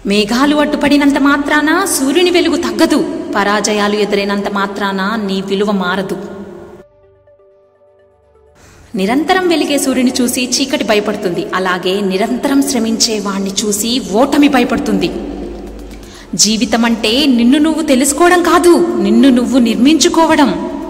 మేఘాలు అడ్డుపడినంత మాత్రాన సూర్యుని వెలుగు తగ్గదు పరాజయాలు ఎదురైనంత మాత్రాన నీ విలువ మారదు నిరంతరం వెలిగే సూర్యుని చూసి చీకటి భయపడుతుంది అలాగే నిరంతరం శ్రమించే వాణ్ణి చూసి ఓటమి భయపడుతుంది జీవితం అంటే నిన్ను నువ్వు తెలుసుకోవడం కాదు నిన్ను నువ్వు నిర్మించుకోవడం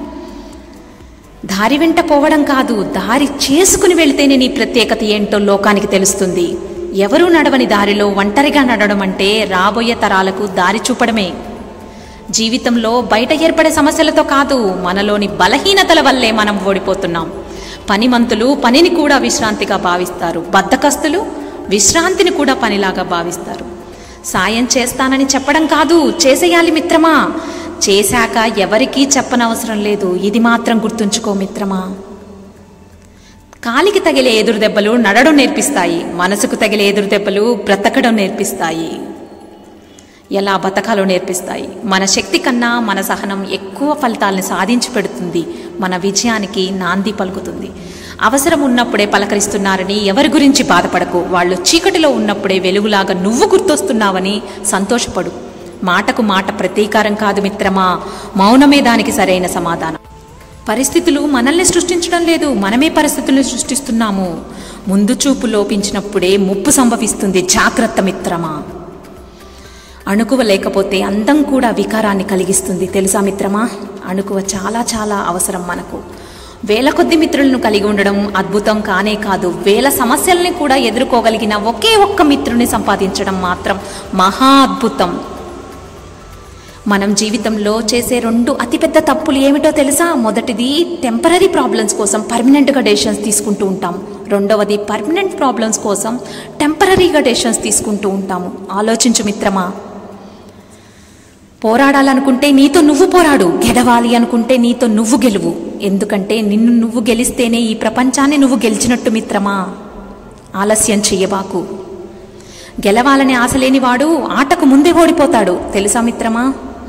దారి వెంట పోవడం కాదు దారి చేసుకుని వెళితేనే నీ ప్రత్యేకత ఏంటో లోకానికి తెలుస్తుంది ఎవరూ నడవని దారిలో ఒంటరిగా నడవడం అంటే రాబోయే తరాలకు దారి చూపడమే జీవితంలో బయట ఏర్పడే సమస్యలతో కాదు మనలోని బలహీనతల వల్లే మనం ఓడిపోతున్నాం పనిమంతులు పనిని కూడా విశ్రాంతిగా భావిస్తారు బద్ధకస్తులు విశ్రాంతిని కూడా పనిలాగా భావిస్తారు సాయం చేస్తానని చెప్పడం కాదు చేసేయాలి మిత్రమా చేశాక ఎవరికీ చెప్పనవసరం లేదు ఇది మాత్రం గుర్తుంచుకో మిత్రమా కాలికి తగిలే ఎదురు దెబ్బలు నడడం నేర్పిస్తాయి మనసుకు తగిలే ఎదురు దెబ్బలు బ్రతకడం నేర్పిస్తాయి ఎలా బతకాలో నేర్పిస్తాయి మన శక్తి కన్నా మన సహనం ఎక్కువ ఫలితాలను సాధించి పెడుతుంది మన విజయానికి నాంది పలుకుతుంది అవసరం ఉన్నప్పుడే పలకరిస్తున్నారని ఎవరి గురించి బాధపడకు వాళ్ళు చీకటిలో ఉన్నప్పుడే వెలుగులాగా నువ్వు గుర్తొస్తున్నావని సంతోషపడు మాటకు మాట ప్రతీకారం కాదు మిత్రమా మౌనమే దానికి సరైన సమాధానం పరిస్థితులు మనల్ని సృష్టించడం లేదు మనమే పరిస్థితులను సృష్టిస్తున్నాము ముందు చూపు లోపించినప్పుడే ముప్పు సంభవిస్తుంది జాగ్రత్త మిత్రమా అణుకువ లేకపోతే అందం కూడా వికారాన్ని కలిగిస్తుంది తెలుసా మిత్రమా అణుకువ చాలా చాలా అవసరం మనకు వేల కొద్ది మిత్రులను కలిగి ఉండడం అద్భుతం కానే కాదు వేల సమస్యల్ని కూడా ఎదుర్కోగలిగిన ఒకే ఒక్క మిత్రుని సంపాదించడం మాత్రం మహా అద్భుతం మనం జీవితంలో చేసే రెండు అతిపెద్ద తప్పులు ఏమిటో తెలుసా మొదటిది టెంపరీ ప్రాబ్లమ్స్ కోసం పర్మనెంట్గా డెసిషన్స్ తీసుకుంటూ ఉంటాం రెండవది పర్మనెంట్ ప్రాబ్లమ్స్ కోసం టెంపరీగా డెసిషన్స్ తీసుకుంటూ ఉంటాము ఆలోచించు మిత్రమా పోరాడాలనుకుంటే నీతో నువ్వు పోరాడు గెలవాలి అనుకుంటే నీతో నువ్వు గెలువు ఎందుకంటే నిన్ను నువ్వు గెలిస్తేనే ఈ ప్రపంచాన్ని నువ్వు గెలిచినట్టు మిత్రమా ఆలస్యం చెయ్యబాకు గెలవాలని ఆశ లేనివాడు ఆటకు ముందే ఓడిపోతాడు తెలుసా మిత్రమా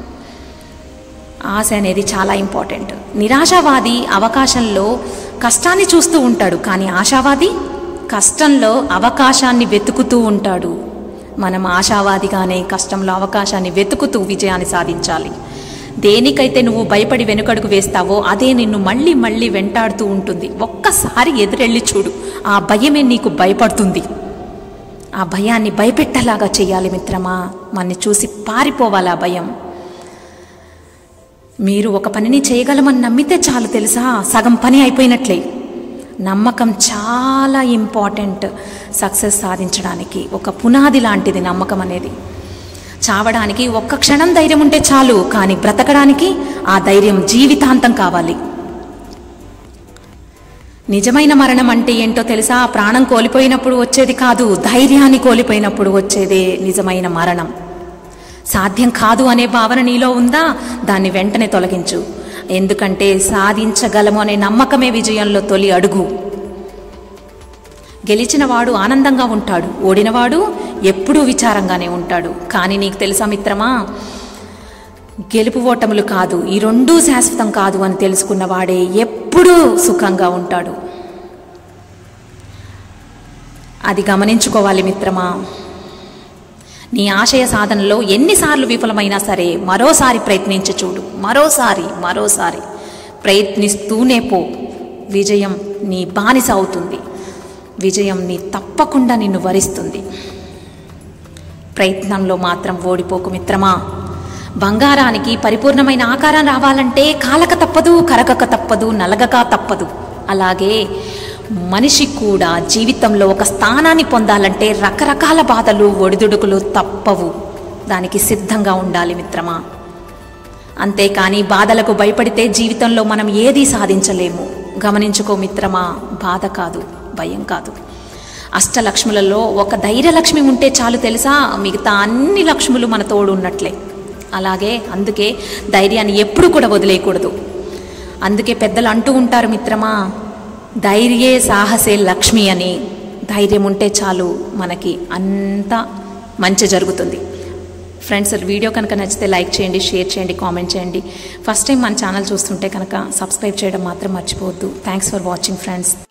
ఆశ అనేది చాలా ఇంపార్టెంట్ నిరాశావాది అవకాశంలో కష్టాన్ని చూస్తూ ఉంటాడు కానీ ఆశావాది కష్టంలో అవకాశాన్ని వెతుకుతూ ఉంటాడు మనం ఆశావాదిగానే కష్టంలో అవకాశాన్ని వెతుకుతూ విజయాన్ని సాధించాలి దేనికైతే నువ్వు భయపడి వెనుకడుగు వేస్తావో అదే నిన్ను మళ్ళీ మళ్ళీ వెంటాడుతూ ఉంటుంది ఒక్కసారి ఎదురెళ్ళి చూడు ఆ భయమే నీకు భయపడుతుంది ఆ భయాన్ని భయపెట్టేలాగా చేయాలి మిత్రమా మన్ని చూసి పారిపోవాలి ఆ భయం మీరు ఒక పనిని చేయగలమని నమ్మితే చాలు తెలుసా సగం పని అయిపోయినట్లే నమ్మకం చాలా ఇంపార్టెంట్ సక్సెస్ సాధించడానికి ఒక పునాది లాంటిది నమ్మకం అనేది చావడానికి ఒక్క క్షణం ధైర్యం ఉంటే చాలు కానీ బ్రతకడానికి ఆ ధైర్యం జీవితాంతం కావాలి నిజమైన మరణం అంటే ఏంటో తెలుసా ప్రాణం కోల్పోయినప్పుడు వచ్చేది కాదు ధైర్యాన్ని కోల్పోయినప్పుడు వచ్చేదే నిజమైన మరణం సాధ్యం కాదు అనే భావన నీలో ఉందా దాన్ని వెంటనే తొలగించు ఎందుకంటే సాధించగలము అనే నమ్మకమే విజయంలో తొలి అడుగు గెలిచినవాడు ఆనందంగా ఉంటాడు ఓడినవాడు ఎప్పుడూ విచారంగానే ఉంటాడు కానీ నీకు తెలుసా మిత్రమా గెలుపు ఓటములు కాదు ఈ రెండూ శాశ్వతం కాదు అని తెలుసుకున్నవాడే ఎప్పుడూ సుఖంగా ఉంటాడు అది గమనించుకోవాలి మిత్రమా నీ ఆశయ సాధనలో ఎన్నిసార్లు విఫలమైనా సరే మరోసారి ప్రయత్నించి చూడు మరోసారి మరోసారి ప్రయత్నిస్తూనే పో విజయం నీ బానిస అవుతుంది విజయం నీ తప్పకుండా నిన్ను వరిస్తుంది ప్రయత్నంలో మాత్రం ఓడిపోకు మిత్రమా బంగారానికి పరిపూర్ణమైన ఆకారం రావాలంటే కాలక తప్పదు కరగక తప్పదు నలగక తప్పదు అలాగే మనిషి కూడా జీవితంలో ఒక స్థానాన్ని పొందాలంటే రకరకాల బాధలు ఒడిదుడుకులు తప్పవు దానికి సిద్ధంగా ఉండాలి మిత్రమా అంతేకాని బాధలకు భయపడితే జీవితంలో మనం ఏదీ సాధించలేము గమనించుకో మిత్రమా బాధ కాదు భయం కాదు అష్టలక్ష్ములలో ఒక ధైర్యలక్ష్మి ఉంటే చాలు తెలుసా మిగతా అన్ని లక్ష్ములు మన తోడు ఉన్నట్లే అలాగే అందుకే ధైర్యాన్ని ఎప్పుడు కూడా వదిలేయకూడదు అందుకే పెద్దలు అంటూ ఉంటారు మిత్రమా ధైర్యే సాహసే లక్ష్మి అని ధైర్యం ఉంటే చాలు మనకి అంతా మంచి జరుగుతుంది ఫ్రెండ్స్ వీడియో కనుక నచ్చితే లైక్ చేయండి షేర్ చేయండి కామెంట్ చేయండి ఫస్ట్ టైం మన ఛానల్ చూస్తుంటే కనుక సబ్స్క్రైబ్ చేయడం మాత్రం మర్చిపోవద్దు థ్యాంక్స్ ఫర్ వాచింగ్ ఫ్రెండ్స్